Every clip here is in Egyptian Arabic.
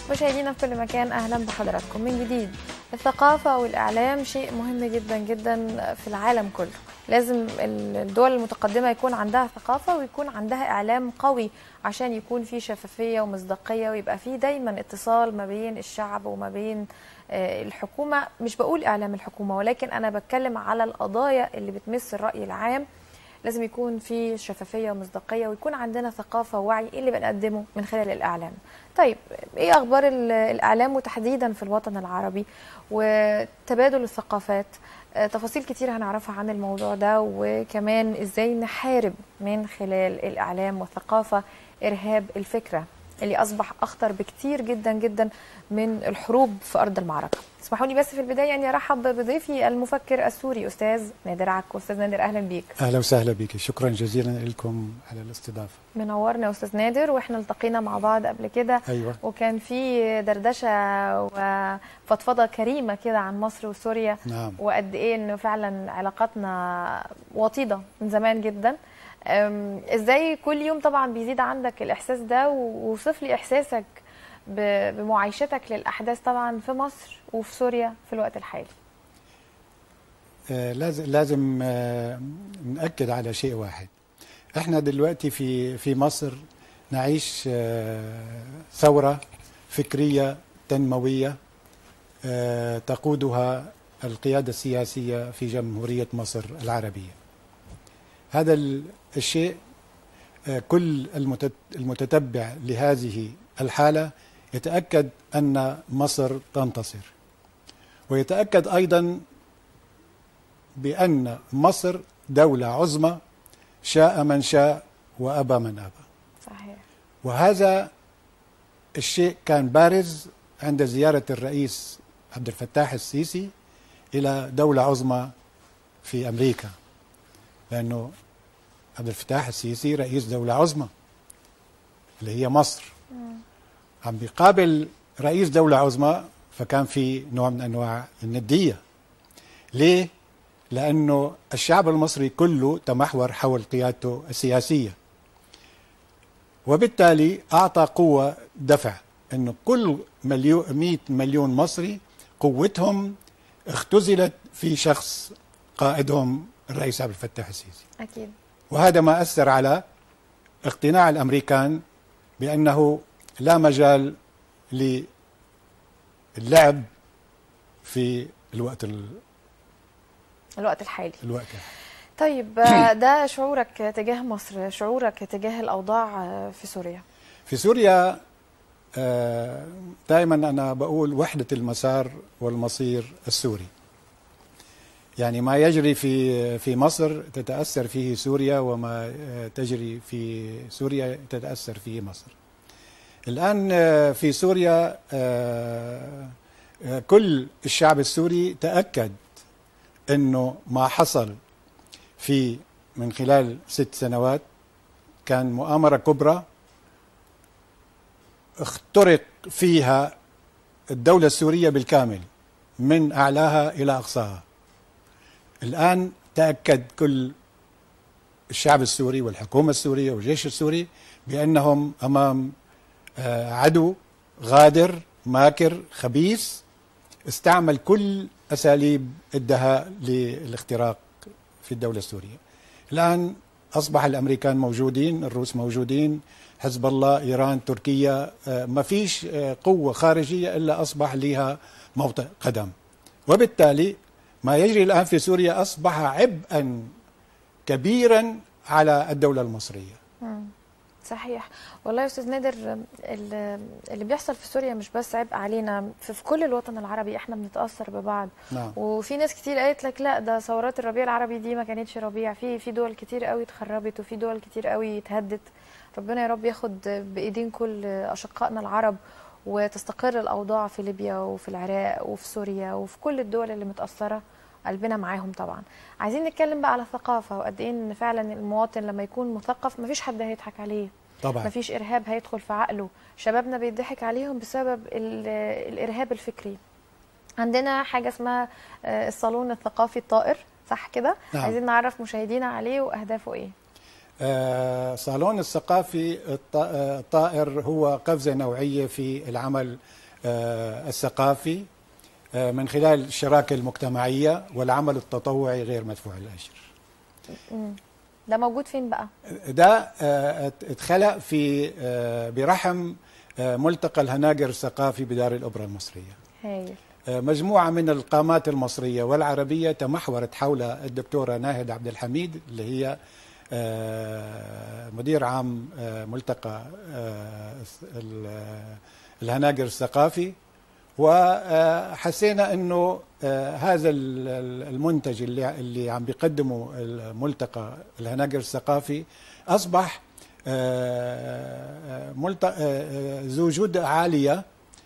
مشاهدينا في كل مكان اهلا بحضراتكم من جديد الثقافه والاعلام شيء مهم جدا جدا في العالم كله لازم الدول المتقدمه يكون عندها ثقافه ويكون عندها اعلام قوي عشان يكون في شفافيه ومصداقيه ويبقى في دايما اتصال ما بين الشعب وما بين آه، الحكومه مش بقول اعلام الحكومه ولكن انا بتكلم على القضايا اللي بتمس الراي العام لازم يكون في شفافيه ومصداقيه ويكون عندنا ثقافه ووعي ايه اللي بنقدمه من خلال الاعلام. طيب ايه اخبار ال- الاعلام وتحديدا في الوطن العربي وتبادل الثقافات آه، تفاصيل كتير هنعرفها عن الموضوع ده وكمان ازاي نحارب من خلال الاعلام والثقافه ارهاب الفكره اللي اصبح اخطر بكتير جدا جدا من الحروب في ارض المعركه. اسمحوا لي بس في البدايه اني ارحب بضيفي المفكر السوري استاذ نادر عكو، استاذ نادر اهلا بيك. اهلا وسهلا بك شكرا جزيلا لكم على الاستضافه منورنا يا استاذ نادر واحنا التقينا مع بعض قبل كده ايوه وكان في دردشه وفضفضه كريمه كده عن مصر وسوريا نعم وقد ايه انه فعلا علاقاتنا وطيده من زمان جدا أم، ازاي كل يوم طبعا بيزيد عندك الاحساس ده ووصف لي احساسك ب- بمعايشتك للاحداث طبعا في مصر وفي سوريا في الوقت الحالي آه لازم لازم آه ناكد على شيء واحد احنا دلوقتي في في مصر نعيش آه ثوره فكريه تنمويه آه تقودها القياده السياسيه في جمهوريه مصر العربيه هذا ال- الشيء آه، كل المتت- المتتبع لهذه الحاله يتاكد ان مصر تنتصر ويتاكد ايضا بان مصر دوله عظمى شاء من شاء وابى من ابى صحيح وهذا الشيء كان بارز عند زياره الرئيس عبد الفتاح السيسي الى دوله عظمى في امريكا لانه عبد الفتاح السيسي رئيس دوله عظمى اللي هي مصر عم بيقابل رئيس دوله عظمى فكان في نوع من انواع النديه ليه؟ لانه الشعب المصري كله تمحور حول قيادته السياسيه وبالتالي اعطى قوه دفع انه كل مليون 100 مليون مصري قوتهم اختزلت في شخص قائدهم الرئيس عبد الفتاح السيسي اكيد وهذا ما اثر على اقتناع الامريكان بانه لا مجال للعب في الوقت ال- الوقت الحالي الوقت طيب آه، ده شعورك تجاه مصر شعورك تجاه الأوضاع آه، في سوريا في سوريا آه، دائما انا بقول وحده المسار والمصير السوري يعني ما يجري في في مصر تتاثر فيه سوريا وما آه، تجري في سوريا تتاثر فيه مصر الان آه، في سوريا آه، آه، كل الشعب السوري تاكد انه ما حصل في من خلال ست سنوات كان مؤامره كبرى اخترق فيها الدولة السورية بالكامل من أعلاها إلى أقصاها الآن تأكد كل الشعب السوري والحكومة السورية والجيش السوري بأنهم أمام آه، عدو غادر ماكر خبيث استعمل كل أساليب الدهاء للاختراق في الدولة السورية الآن أصبح الأمريكان موجودين الروس موجودين حزب الله إيران تركيا آه، ما فيش آه، قوة خارجية إلا أصبح لها موطئ قدم وبالتالي ما يجري الآن في سوريا أصبح عبئا كبيرا على الدولة المصرية مم. صحيح والله يا استاذ نادر ال- اللي بيحصل في سوريا مش بس عبء علينا في في كل الوطن العربي احنا بنتاثر ببعض نعم وفي ناس كتير قالت لك لا ده ثورات الربيع العربي دي ما كانتش ربيع في في دول كتير قوي اتخربت وفي دول كتير قوي اتهدت ربنا يا رب ياخد بايدين كل اشقائنا العرب وتستقر الاوضاع في ليبيا وفي العراق وفي سوريا وفي كل الدول اللي متاثره قلبنا معاهم طبعا عايزين نتكلم بقى على الثقافه وقد ايه ان فعلا المواطن لما يكون مثقف مفيش حد هيضحك عليه طبعا مفيش ارهاب هيدخل في عقله شبابنا بيضحك عليهم بسبب ال- الارهاب الفكري عندنا حاجه اسمها آه، الصالون الثقافي الطائر صح كده نعم. عايزين نعرف مشاهدينا عليه واهدافه ايه آه، صالون الثقافي الط- آه، الطائر هو قفزة نوعية في العمل آه، الثقافي آه، من خلال الشراكة المجتمعية والعمل التطوعي غير مدفوع الأجر ده موجود فين بقى ده آه، ات- اتخلق في آه، برحم آه، ملتقى الهناجر الثقافي بدار الأوبرا المصرية هايل آه، مجموعة من القامات المصرية والعربية تمحورت حول الدكتورة ناهد عبد الحميد اللي هي آه، مدير عام آه، ملتقى آه، ال- الهناجر الثقافي وحسينا انه آه، هذا ال- ال- المنتج اللي اللي عم بيقدمه الملتقى الهناجر الثقافي اصبح آه، ملتقى آه، ذو جودة عالية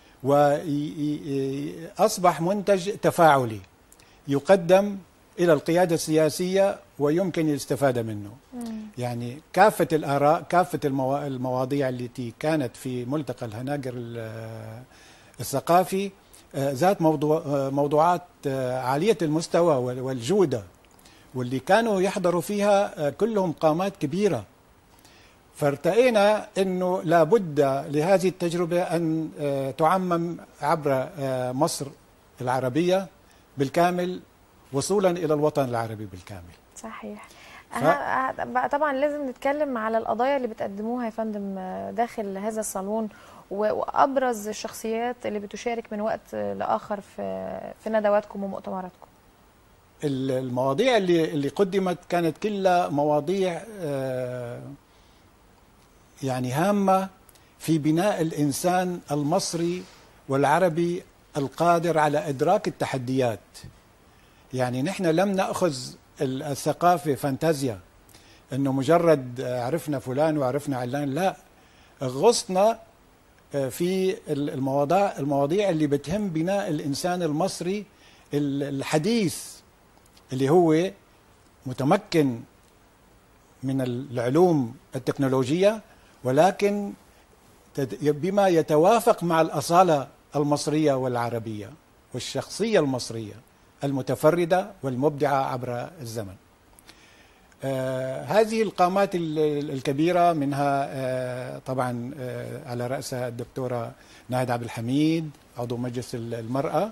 وأصبح منتج تفاعلي يقدم إلى القيادة السياسية ويمكن الاستفادة منه يعني كافة الآراء كافة الموا- المواضيع التي كانت في ملتقى الهناجر ال- الثقافي آه، ذات موضوع آه، موضوعات آه، عالية المستوى وال- والجودة واللي كانوا يحضروا فيها آه، كلهم قامات كبيره فارتئينا انه لابد لهذه التجربه ان آه، تعمم عبر آه، مصر العربيه بالكامل وصولا الى الوطن العربي بالكامل. صحيح ف- أه- بقى طبعا لازم نتكلم على القضايا اللي بتقدموها يا فندم آه، داخل هذا الصالون و- وابرز الشخصيات اللي بتشارك من وقت لاخر في في ندواتكم ومؤتمراتكم ال- المواضيع اللي اللي قدمت كانت كلها مواضيع آه، يعني هامه في بناء الانسان المصري والعربي القادر على ادراك التحديات. يعني نحن لم ناخذ ال- الثقافه فانتازيا انه مجرد آه، عرفنا فلان وعرفنا علان لا غصنا آه، في ال- المواضيع المواضيع اللي بتهم بناء الانسان المصري ال- الحديث اللي هو متمكن من العلوم التكنولوجية ولكن تد- بما يتوافق مع الأصالة المصرية والعربية والشخصية المصرية المتفردة والمبدعة عبر الزمن آه هذه القامات ال- ال- الكبيرة منها آه طبعا آه على رأسها الدكتورة ناهد عبد الحميد عضو مجلس ال- المرأة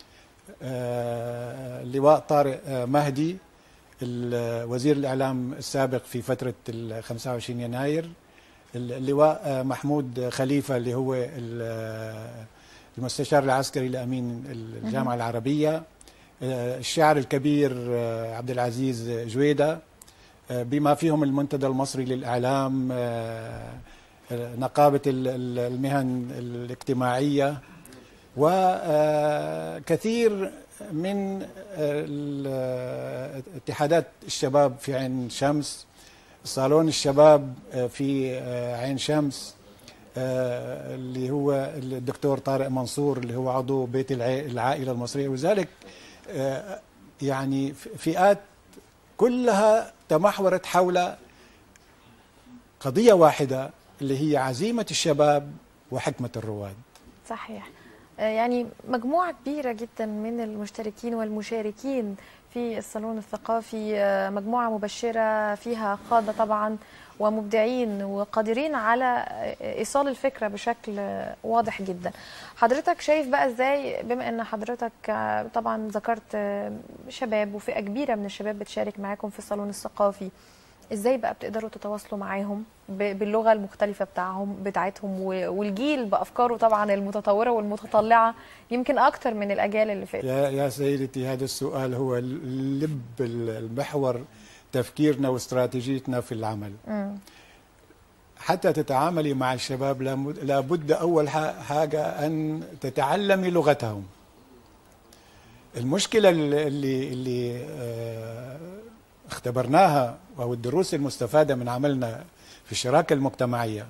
آه، اللواء طارق آه، مهدي ال- وزير الإعلام السابق في فترة ال 25 يناير اللواء آه، محمود خليفة اللي هو ال- المستشار العسكري لأمين الجامعة العربية آه، الشاعر الكبير آه، عبد العزيز جويدة آه، بما فيهم المنتدى المصري للإعلام آه، آه، نقابة ال- ال- المهن الاجتماعية وكثير من ال- اتحادات الشباب في عين شمس صالون الشباب في عين شمس اللي هو الدكتور طارق منصور اللي هو عضو بيت الع- العائلة المصرية وذلك يعني فئات كلها تمحورت حول قضية واحدة اللي هي عزيمة الشباب وحكمة الرواد صحيح آه، يعني مجموعة كبيرة جدا من المشتركين والمشاركين في الصالون الثقافي آه، مجموعة مبشرة فيها قادة طبعا ومبدعين وقادرين على آه، إيصال الفكرة بشكل آه، واضح جدا حضرتك شايف بقى إزاي بما أن حضرتك آه، طبعا ذكرت آه، شباب وفئة كبيرة من الشباب بتشارك معاكم في الصالون الثقافي ازاي بقى بتقدروا تتواصلوا معاهم ب- باللغه المختلفه بتاعهم بتاعتهم و- والجيل بافكاره طبعا المتطوره والمتطلعه يمكن اكتر من الاجيال اللي فاتت يا يا سيدتي هذا السؤال هو لب المحور تفكيرنا واستراتيجيتنا في العمل مم. حتى تتعاملي مع الشباب لابد- لابد أول ح- حاجة أن تتعلمي لغتهم المشكلة اللي اللي, اللي آه، اختبرناها أو الدروس المستفادة من عملنا في الشراكة المجتمعية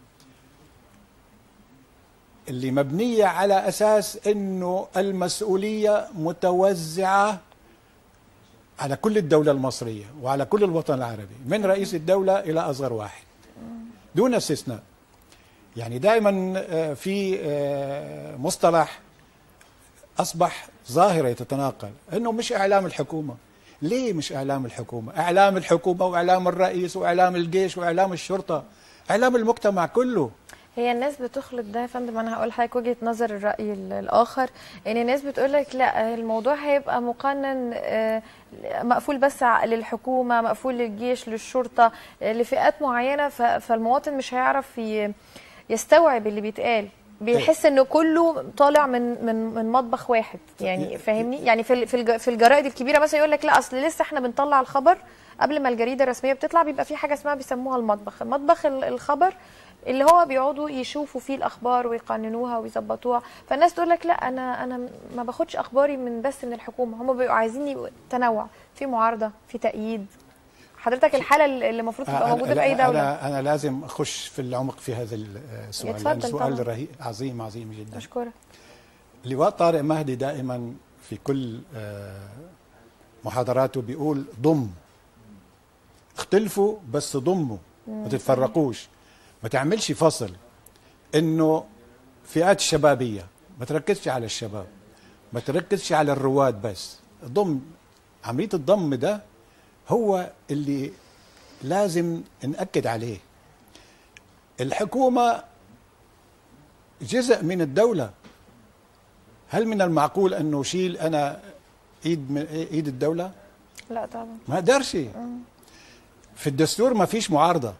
اللي مبنية على أساس أنه المسؤولية متوزعة على كل الدولة المصرية وعلى كل الوطن العربي من رئيس الدولة إلى أصغر واحد دون استثناء يعني دائما آه، في آه، مصطلح أصبح ظاهرة تتناقل أنه مش إعلام الحكومة ليه مش اعلام الحكومه اعلام الحكومه واعلام الرئيس واعلام الجيش واعلام الشرطه اعلام المجتمع كله هي الناس بتخلط ده يا فندم انا هقول لحضرتك وجهه نظر الراي ال- الاخر ان الناس بتقول لك لا الموضوع هيبقى مقنن آه، مقفول بس ع- للحكومه مقفول للجيش للشرطه آه، لفئات معينه ف- فالمواطن مش هيعرف ي- يستوعب اللي بيتقال بيحس انه كله طالع من من من مطبخ واحد يعني فاهمني يعني في ال- في الج- في الجرائد الكبيره مثلا يقول لك لا اصل لسه احنا بنطلع الخبر قبل ما الجريده الرسميه بتطلع بيبقى في حاجه اسمها بيسموها المطبخ المطبخ ال- الخبر اللي هو بيقعدوا يشوفوا فيه الاخبار ويقننوها ويظبطوها فالناس تقول لك لا انا انا ما باخدش اخباري من بس من الحكومه هم بيبقوا عايزين يبقوا تنوع في معارضه في تأييد حضرتك الحاله اللي المفروض تبقى أنا- موجوده في اي أنا- دوله انا انا لازم اخش في العمق في هذا السؤال لأن اتفضل سؤال طبعاً. رهيب عظيم عظيم جدا اشكرك لواء طارق مهدي دائما في كل آه، محاضراته بيقول ضم اختلفوا بس ضموا ما تتفرقوش ما تعملش فصل انه فئات الشبابيه ما تركزش على الشباب ما تركزش على الرواد بس ضم عمليه الضم ده هو اللي لازم نأكد عليه الحكومه جزء من الدوله هل من المعقول انه شيل انا ايد من ايد الدوله؟ لا طبعا ما اقدرش في الدستور ما فيش معارضه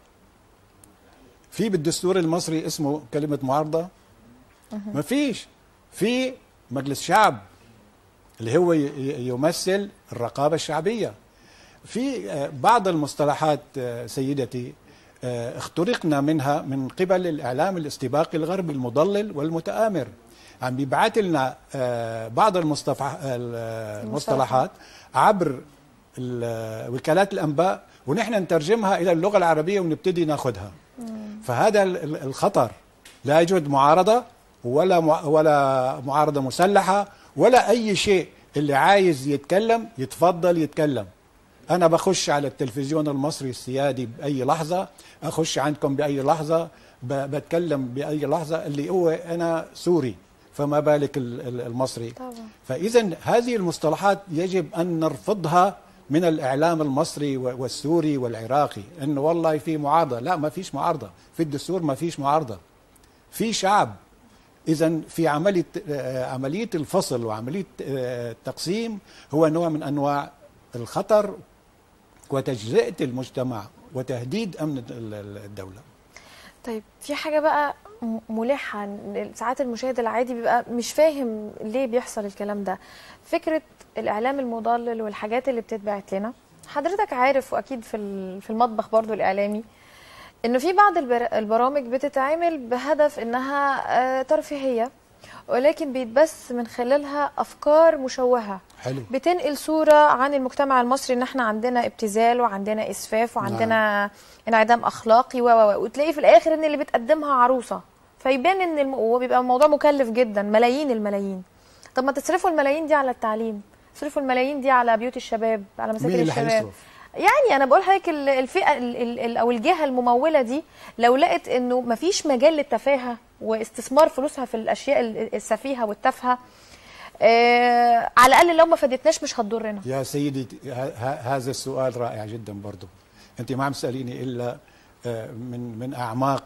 في بالدستور المصري اسمه كلمه معارضه ما فيش في مجلس شعب اللي هو ي- ي- يمثل الرقابه الشعبيه في آه، بعض المصطلحات آه، سيدتي آه، اخترقنا منها من قبل الاعلام الاستباقي الغربي المضلل والمتآمر عم بيبعت لنا آه، بعض المصطفح- المصطلحات عبر ال- وكالات الانباء ونحن نترجمها الى اللغه العربيه ونبتدي ناخذها فهذا ال- ال- الخطر لا يوجد معارضه ولا مع- ولا معارضه مسلحه ولا اي شيء اللي عايز يتكلم يتفضل يتكلم انا بخش على التلفزيون المصري السيادي باي لحظه اخش عندكم باي لحظه ب- بتكلم باي لحظه اللي هو انا سوري فما بالك ال- ال- المصري طبعا فاذا هذه المصطلحات يجب ان نرفضها من الاعلام المصري و- والسوري والعراقي انه والله في معارضه لا ما فيش معارضه في الدستور ما فيش معارضه في شعب اذا في عمليه آه، عمليه الفصل وعمليه آه، التقسيم هو نوع من انواع الخطر وتجزئه المجتمع وتهديد امن ال- ال- الدوله طيب في حاجة بقى م- ملحة إن ساعات المشاهد العادي بيبقى مش فاهم ليه بيحصل الكلام ده فكرة الإعلام المضلل والحاجات اللي بتتبعت لنا حضرتك عارف وأكيد في ال- في المطبخ برضو الإعلامي إنه في بعض البر- البرامج بتتعمل بهدف إنها آه، ترفيهية ولكن بيتبث من خلالها أفكار مشوهة حلو بتنقل صورة عن المجتمع المصري ان احنا عندنا ابتذال وعندنا اسفاف وعندنا انعدام اخلاقي و و و وتلاقي في الاخر ان اللي بتقدمها عروسة فيبان ان الم... وبيبقى الموضوع مكلف جدا ملايين الملايين طب ما تصرفوا الملايين دي على التعليم صرفوا الملايين دي على بيوت الشباب على مساكن مين اللي الشباب هيصرف؟ يعني انا بقول لحضرتك ال- الفئه ال- ال- ال- او الجهه المموله دي لو لقت انه مفيش مجال للتفاهه واستثمار فلوسها في الاشياء ال- السفيهه والتافهه آه على الاقل لو ما فادتناش مش هتضرنا يا سيدي ه- ه- هذا السؤال رائع جدا برضه انت ما عم تساليني الا آه، من من اعماق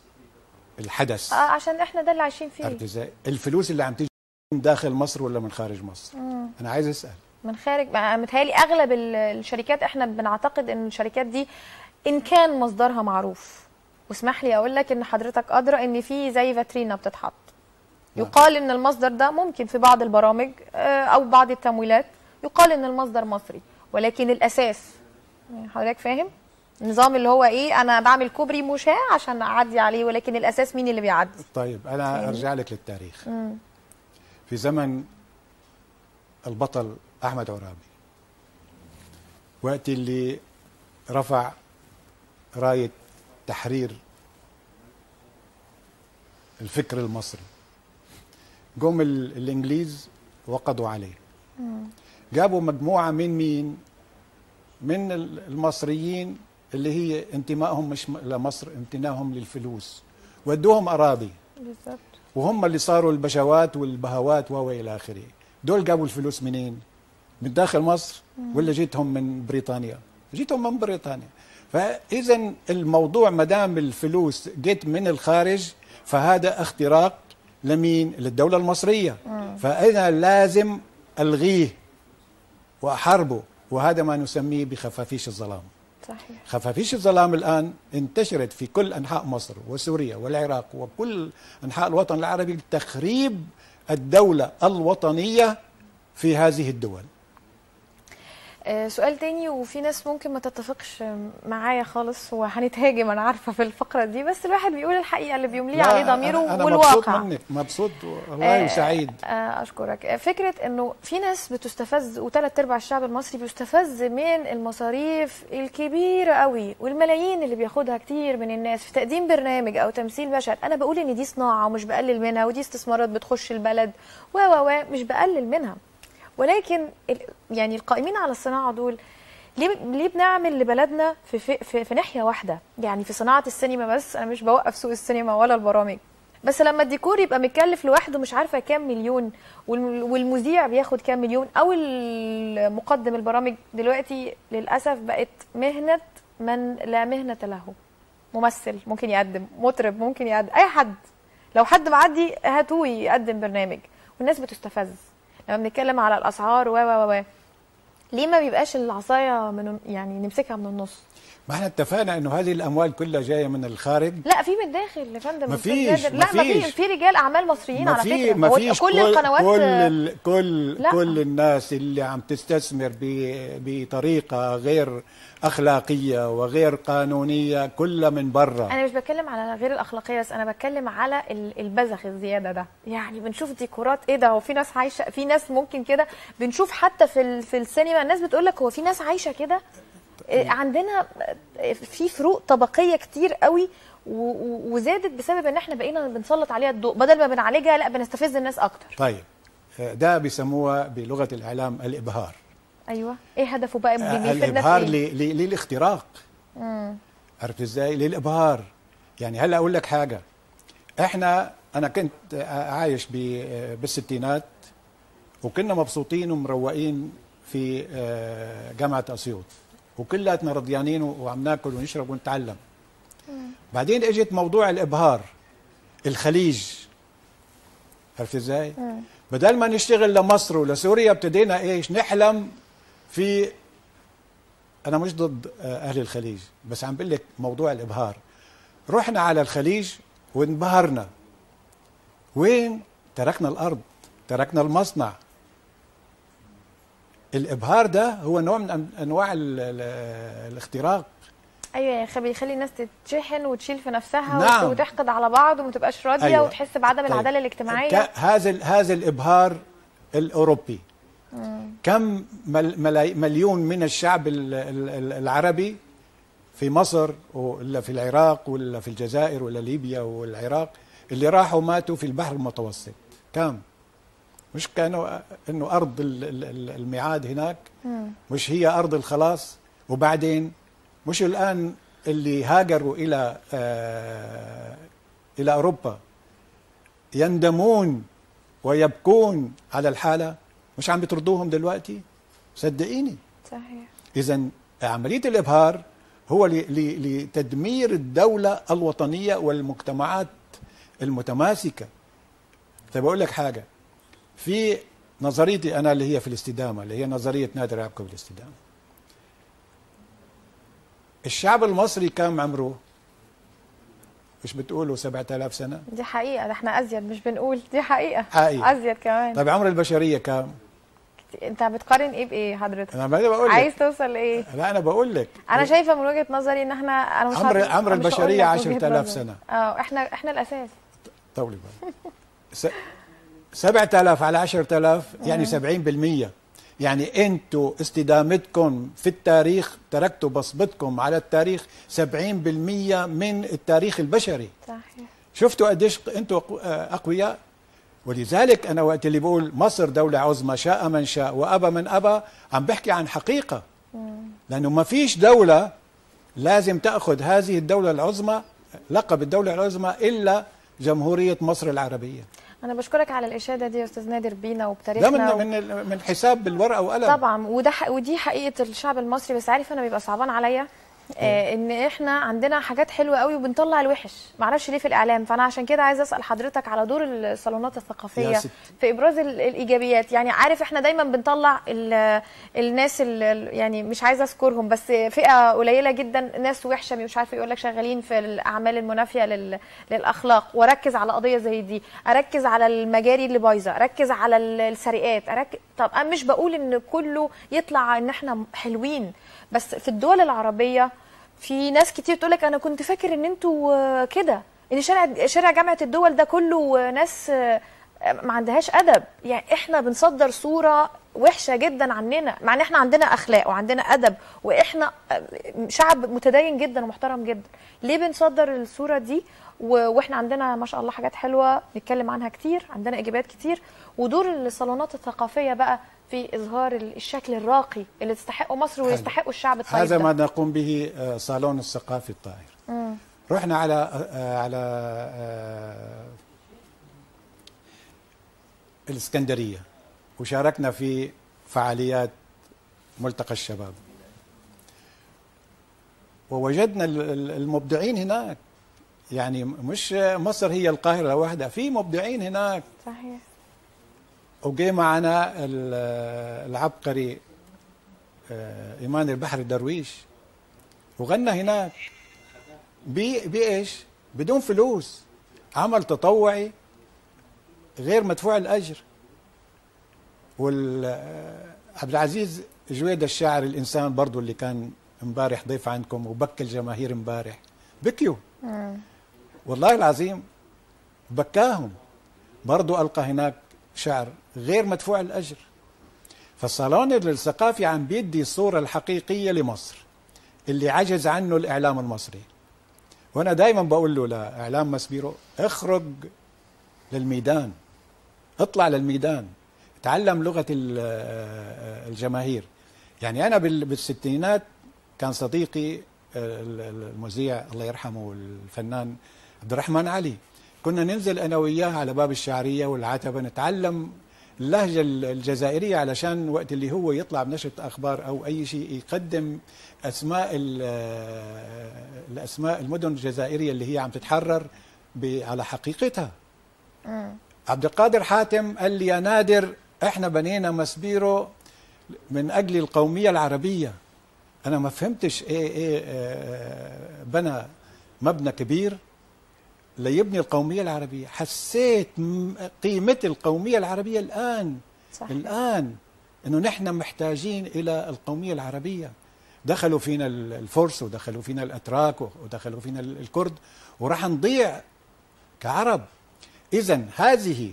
الحدث آه عشان احنا ده اللي عايشين فيه عرفت ازاي الفلوس اللي عم تيجي من داخل مصر ولا من خارج مصر انا عايز اسال من خارج ما- متهيألي اغلب ال- الشركات احنا بنعتقد ان الشركات دي ان كان مصدرها معروف واسمح لي اقول لك ان حضرتك ادرى ان في زي فاترينا بتتحط نعم. يقال ان المصدر ده ممكن في بعض البرامج آه، او بعض التمويلات يقال ان المصدر مصري ولكن الاساس يعني حضرتك فاهم النظام اللي هو ايه انا بعمل كوبري مشاة عشان اعدي عليه ولكن الاساس مين اللي بيعدي طيب انا فاهمني؟ ارجع لك للتاريخ في زمن البطل احمد عرابي وقت اللي رفع رايه تحرير الفكر المصري قوم ال- الانجليز وقضوا عليه جابوا مجموعه من مين من ال- المصريين اللي هي انتمائهم مش م- لمصر امتناهم للفلوس ودوهم اراضي بالظبط وهم اللي صاروا البشوات والبهوات و الى اخره دول جابوا الفلوس منين من داخل مصر ولا جيتهم من بريطانيا جيتهم من بريطانيا فاذا الموضوع ما دام الفلوس جت من الخارج فهذا اختراق لمين للدوله المصريه فانا لازم الغيه واحاربه وهذا ما نسميه بخفافيش الظلام صحيح خفافيش الظلام الآن انتشرت في كل أنحاء مصر وسوريا والعراق وكل أنحاء الوطن العربي لتخريب الدولة الوطنية في هذه الدول آه، سؤال تاني وفي ناس ممكن ما تتفقش معايا خالص وهنتهاجم انا عارفه في الفقره دي بس الواحد بيقول الحقيقه اللي بيمليه لا، عليه ضميره أنا, أنا والواقع مبسوط منك مبسوط والله آه، وسعيد آه، اشكرك آه، فكره انه في ناس بتستفز وثلاث ارباع الشعب المصري بيستفز من المصاريف الكبيره قوي والملايين اللي بياخدها كتير من الناس في تقديم برنامج او تمثيل بشر انا بقول ان دي صناعه ومش بقلل منها ودي استثمارات بتخش البلد و و و مش بقلل منها ولكن ال- يعني القائمين على الصناعه دول ليه ليه بنعمل لبلدنا في, في في في ناحيه واحده يعني في صناعه السينما بس انا مش بوقف سوق السينما ولا البرامج بس لما الديكور يبقى متكلف لوحده مش عارفه كام مليون والم- والمذيع بياخد كام مليون او المقدم البرامج دلوقتي للاسف بقت مهنه من لا مهنه له ممثل ممكن يقدم مطرب ممكن يقدم اي حد لو حد معدي هاتوه يقدم برنامج والناس بتستفز لما بنتكلم على الاسعار و و و ليه ما بيبقاش العصايه من يعني نمسكها من النص ما احنا اتفقنا انه هذه الاموال كلها جايه من الخارج لا في من الداخل يا فندم أستاذ مفيش- نادر. لا ما في مفيش. في رجال اعمال مصريين ما على في فكره ما هو فيش كل القنوات كل ال- كل لا. كل الناس اللي عم تستثمر ب- بطريقه غير اخلاقيه وغير قانونيه كلها من برا انا مش بتكلم على غير الاخلاقيه بس انا بتكلم على ال- البذخ الزياده ده يعني بنشوف ديكورات ايه ده هو في ناس عايشه في ناس ممكن كده بنشوف حتى في ال- في السينما الناس بتقول لك هو في ناس عايشه كده إيه، عندنا في فروق طبقيه كتير قوي و- و- وزادت بسبب ان احنا بقينا بنسلط عليها الضوء بدل ما بنعالجها لا بنستفز الناس اكتر طيب ده بيسموها بلغه الاعلام الابهار ايوه ايه هدفه بقى بيفيدنا في الابهار إيه؟ ل- ل- للاختراق عرفت ازاي للابهار يعني هلا اقول لك حاجه احنا انا كنت عايش ب- بالستينات وكنا مبسوطين ومروقين في آه، جامعه اسيوط وكلاتنا رضيانين وعم ناكل ونشرب ونتعلم بعدين اجت موضوع الابهار الخليج عرفت ازاي؟ بدل ما نشتغل لمصر ولسوريا ابتدينا ايش؟ نحلم في انا مش ضد آه، اهل الخليج بس عم بقول لك موضوع الابهار رحنا على الخليج وانبهرنا وين تركنا الارض تركنا المصنع الابهار ده هو نوع من أن- انواع ال- ال- الاختراق ايوه يا اخي بيخلي الناس تتشحن وتشيل في نفسها نعم. وت- وتحقد على بعض وما تبقاش راضيه أيوة. وتحس بعدم طيب. العداله الاجتماعيه ك- هذا ال- هذا الابهار الاوروبي كم مل- ملاي- مليون من الشعب ال- ال- ال- العربي في مصر ولا في العراق ولا في الجزائر ولا ليبيا والعراق اللي راحوا ماتوا في البحر المتوسط كم مش كانوا انه ارض ال- ال- ال- الميعاد هناك مش هي ارض الخلاص وبعدين مش الان اللي هاجروا الى آه الى اوروبا يندمون ويبكون على الحاله مش عم بتردوهم دلوقتي صدقيني صحيح اذا عمليه الابهار هو ل- ل- لتدمير الدوله الوطنيه والمجتمعات المتماسكه طيب اقول لك حاجه في نظريتي انا اللي هي في الاستدامه اللي هي نظريه نادر يعقوب الاستدامه الشعب المصري كم عمره مش بتقولوا 7000 سنه دي حقيقه ده احنا ازيد مش بنقول دي حقيقه حقيقة. ازيد كمان طيب عمر البشريه كم انت بتقارن ايه بايه حضرتك انا ما بقول عايز لك توصل لايه لا انا بقول لك انا شايفه من وجهه نظري ان احنا انا مش عمر- هقدر- عمر مش البشرية هقول لك وجهة 10,000 نظري. سنة. اه احنا احنا الاساس طولي بالك س- 7000 على 10000 يعني 70% يعني انتوا استدامتكم في التاريخ تركتوا بصمتكم على التاريخ 70% من التاريخ البشري صحيح شفتوا قديش انتوا أقو- اقوياء ولذلك انا وقت اللي بقول مصر دوله عظمى شاء من شاء وابى من ابى عم بحكي عن حقيقه لانه ما فيش دوله لازم تاخذ هذه الدوله العظمى لقب الدوله العظمى الا جمهوريه مصر العربيه انا بشكرك على الاشاده دي يا استاذ نادر بينا ده وبتاريخنا من من من حساب بالورقه وقلم طبعا وده ح- ودي حقيقه الشعب المصري بس عارف انا بيبقى صعبان عليا آه ان احنا عندنا حاجات حلوه قوي وبنطلع الوحش معرفش ليه في الاعلام فانا عشان كده عايزه اسال حضرتك على دور الصالونات يا الثقافيه ست. في ابراز ال- الايجابيات يعني عارف احنا دايما بنطلع ال- الناس ال- يعني مش عايزه اذكرهم بس فئه قليله جدا ناس وحشه مش عارفه يقول لك شغالين في الاعمال المنافيه لل- للاخلاق واركز على قضيه زي دي اركز على المجاري اللي بايظه اركز على ال- السرقات أركز طب انا مش بقول ان كله يطلع ان احنا حلوين بس في الدول العربيه في ناس كتير تقول لك انا كنت فاكر ان انتوا آه، كده ان شارع شارع جامعه الدول ده كله ناس آه، ما عندهاش ادب يعني احنا بنصدر صوره وحشه جدا عننا مع ان احنا عندنا اخلاق وعندنا ادب واحنا آه، شعب متدين جدا ومحترم جدا ليه بنصدر الصوره دي و- واحنا عندنا ما شاء الله حاجات حلوه نتكلم عنها كتير عندنا ايجابيات كتير ودور الصالونات الثقافيه بقى في اظهار ال- الشكل الراقي اللي تستحقه مصر ويستحقه الشعب الطيب هذا ده. ما نقوم به آه، صالون الثقافي الطاهر رحنا على آه، على آه، الاسكندريه وشاركنا في فعاليات ملتقى الشباب ووجدنا ال- ال- المبدعين هناك يعني مش مصر هي القاهره لوحدها في مبدعين هناك صحيح وجي معنا ال- العبقري آه، ايمان البحر درويش وغنى هناك بي بايش؟ بدون فلوس عمل تطوعي غير مدفوع الاجر وال آه، عبد العزيز جويد الشاعر الانسان برضو اللي كان امبارح ضيف عندكم وبكى الجماهير امبارح بكيوا والله العظيم بكاهم برضو ألقى هناك شعر غير مدفوع الأجر فالصالون الثقافي عم بيدي الصورة الحقيقية لمصر اللي عجز عنه الإعلام المصري وأنا دايما بقول له لإعلام مسبيرو اخرج للميدان اطلع للميدان تعلم لغة ال- الجماهير يعني أنا بال- بالستينات كان صديقي ال- ال- المذيع الله يرحمه الفنان عبد الرحمن علي كنا ننزل أنا وياه على باب الشعرية والعتبة نتعلم اللهجة ال- الجزائرية علشان وقت اللي هو يطلع بنشرة أخبار أو أي شيء يقدم أسماء ال- الأسماء المدن الجزائرية اللي هي عم تتحرر ب- على حقيقتها عبد القادر حاتم قال لي يا نادر احنا بنينا مسبيرو من اجل القوميه العربيه انا ما فهمتش ايه ايه آه، بنى مبنى كبير ليبني القوميه العربيه حسيت م- قيمه القوميه العربيه الان صح. الان انه نحن محتاجين الى القوميه العربيه دخلوا فينا ال- الفرس ودخلوا فينا الاتراك ودخلوا فينا ال- الكرد وراح نضيع كعرب اذا هذه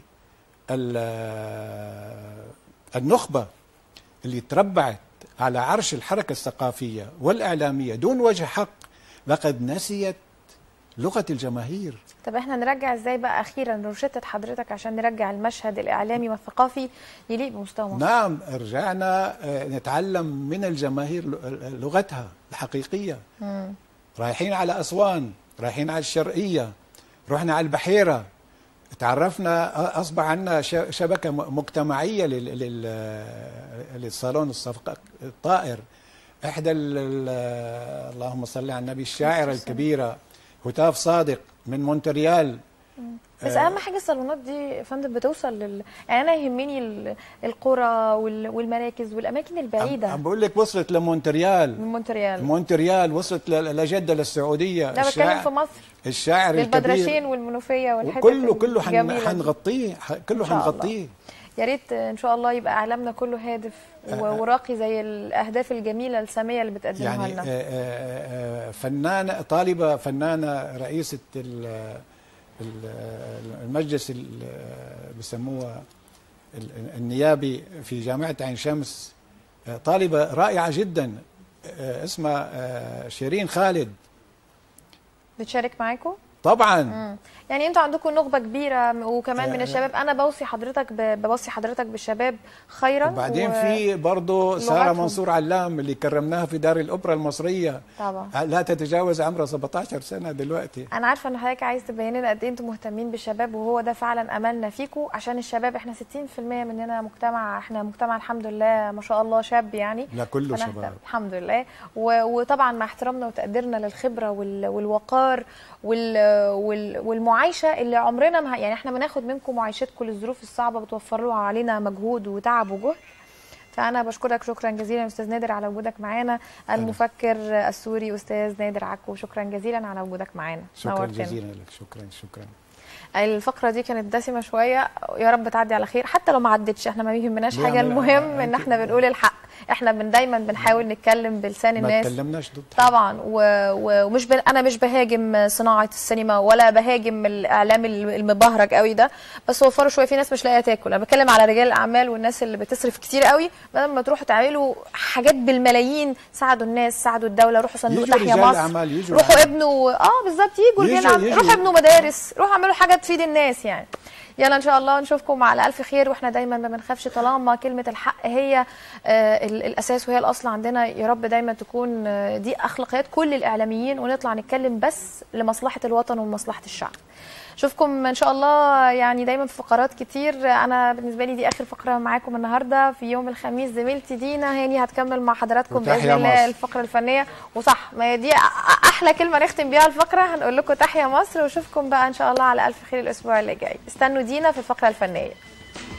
ال- النخبه اللي تربعت على عرش الحركه الثقافيه والاعلاميه دون وجه حق لقد نسيت لغه الجماهير طب احنا نرجع ازاي بقى اخيرا روشته حضرتك عشان نرجع المشهد الاعلامي والثقافي يليق بمستوى مصر نعم رجعنا آه، نتعلم من الجماهير ل- لغتها الحقيقيه رايحين على اسوان رايحين على الشرقيه رحنا على البحيره تعرفنا أ- اصبح عندنا ش- شبكه م- مجتمعيه لل- لل- للصالون الصفق الطائر احدى ال- ال- اللهم صل على النبي الشاعره الكبيره هتاف صادق من مونتريال بس اهم حاجه الصالونات دي يا فندم بتوصل لل يعني انا يهمني ال- القرى وال- والمراكز والاماكن البعيده عم بقول لك وصلت لمونتريال من مونتريال مونتريال وصلت ل- لجده للسعوديه لا بتكلم في مصر الشاعر الكبير للبدرشين والمنوفيه والحتت وكله كله حن- الجميلة دي. حنغطيه ح- كله إن شاء الله. حنغطيه يا ريت ان شاء الله يبقى اعلامنا كله هادف و- وراقي زي الاهداف الجميله الساميه اللي بتقدمها يعني لنا آه، آه، آه، فنانة طالبة فنانة رئيسة ال- ال- المجلس ال- بسموها ال- النيابي في جامعة عين شمس آه، طالبة رائعة جدا آه، اسمها آه، شيرين خالد بتشارك معاكم طبعا مم. يعني انتوا عندكم نخبه كبيره وكمان من آه. الشباب انا بوصي حضرتك ب- بوصي حضرتك بالشباب خيرا وبعدين و- في برضه ساره لغتهم. منصور علام اللي كرمناها في دار الاوبرا المصريه طبعا لا تتجاوز عمرها 17 سنه دلوقتي انا عارفه ان حضرتك عايز تبين لنا قد ايه انتم مهتمين بالشباب وهو ده فعلا املنا فيكم عشان الشباب احنا 60% مننا مجتمع احنا مجتمع الحمد لله ما شاء الله شاب يعني لا كله فنهتم- شباب الحمد لله و- وطبعا مع احترامنا وتقديرنا للخبره وال- والوقار وال وال والمعايشه اللي عمرنا ما ه- يعني احنا بناخد منكم معايشتكم للظروف الصعبه بتوفروا علينا مجهود وتعب وجهد فانا بشكرك شكرا جزيلا استاذ نادر على وجودك معانا المفكر السوري استاذ نادر عكو شكرا جزيلا على وجودك معانا شكرا نورتنا. جزيلا لك شكرا شكرا الفقره دي كانت دسمه شويه يا رب تعدي على خير حتى لو ما عدتش احنا ما بيهمناش لا، حاجه لا، المهم ان أنت- احنا بنقول الحق احنا من دايما بنحاول نتكلم بلسان ما الناس تكلمناش ضد طبعا و... و... ومش ب... انا مش بهاجم صناعه السينما ولا بهاجم الاعلام الم- المبهرج قوي ده بس وفروا شويه في ناس مش لاقيه تاكل انا بتكلم على رجال الاعمال والناس اللي بتصرف كتير قوي بدل ما تروحوا تعملوا حاجات بالملايين ساعدوا الناس ساعدوا الدوله روحوا صندوق يجوا تحيا رجال مصر أعمال، يجوا روحوا العالم. ابنوا اه بالظبط يجوا رجال يجوا- أعمال. يجوا. روحوا ابنوا مدارس روحوا اعملوا حاجه تفيد الناس يعني يلا ان شاء الله نشوفكم على الف خير واحنا دايما ما بنخافش طالما كلمه الحق هي آه، ال- الاساس وهي الاصل عندنا يا رب دايما تكون آه، دي اخلاقيات كل الاعلاميين ونطلع نتكلم بس لمصلحه الوطن ومصلحه الشعب اشوفكم ان شاء الله يعني دايما في فقرات كتير انا بالنسبه لي دي اخر فقره معاكم النهارده في يوم الخميس زميلتي دينا هاني هتكمل مع حضراتكم باذن وتحيا الله مصر. الفقره الفنيه وصح ما هي دي أ- احلى كلمه نختم بيها الفقره هنقول لكم تحيا مصر واشوفكم بقى ان شاء الله على الف خير الاسبوع اللي جاي استنوا دينا في الفقره الفنيه